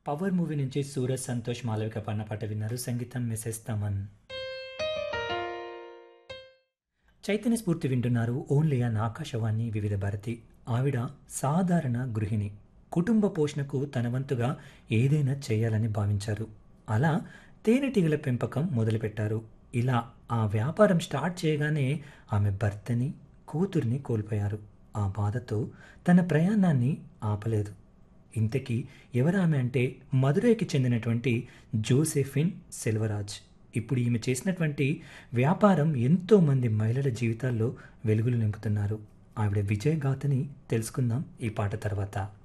power movie నుంచి సూరజ్ సంతోష్ మాలవిక పాడిన పాట విన్నారు సంగీతం మిసెస్ తమన్ చైతన్య స్ఫూర్తి వింటున్నారు ఓన్లీ అన్ ఆకాశవాణి వివిధ భారతి ఆవిడ సాధారణ గృహిణి కుటుంబ పోషణకు తన వంతుగా ఏదైనా చేయాలని భావించారు అలా తేనెటీగల పెంపకం మొదలుపెట్టారు ఇలా ఆ వ్యాపారం స్టార్ట్ చేయగానే ఆమె భర్తని కూతుర్ని కోల్పోయారు ఆ బాధతో తన ప్రయాణాన్ని ఆపలేదు ఇంతకీ ఎవరామె అంటే మదురైకి చెందినటువంటి జోసెఫిన్ సెల్వరాజ్ ఇప్పుడు ఈమె చేసినటువంటి వ్యాపారం ఎంతో మంది మహిళల జీవితాల్లో వెలుగులు నింపుతున్నారు ఆవిడ విజయగాథని తెలుసుకుందాం ఈ పాట తర్వాత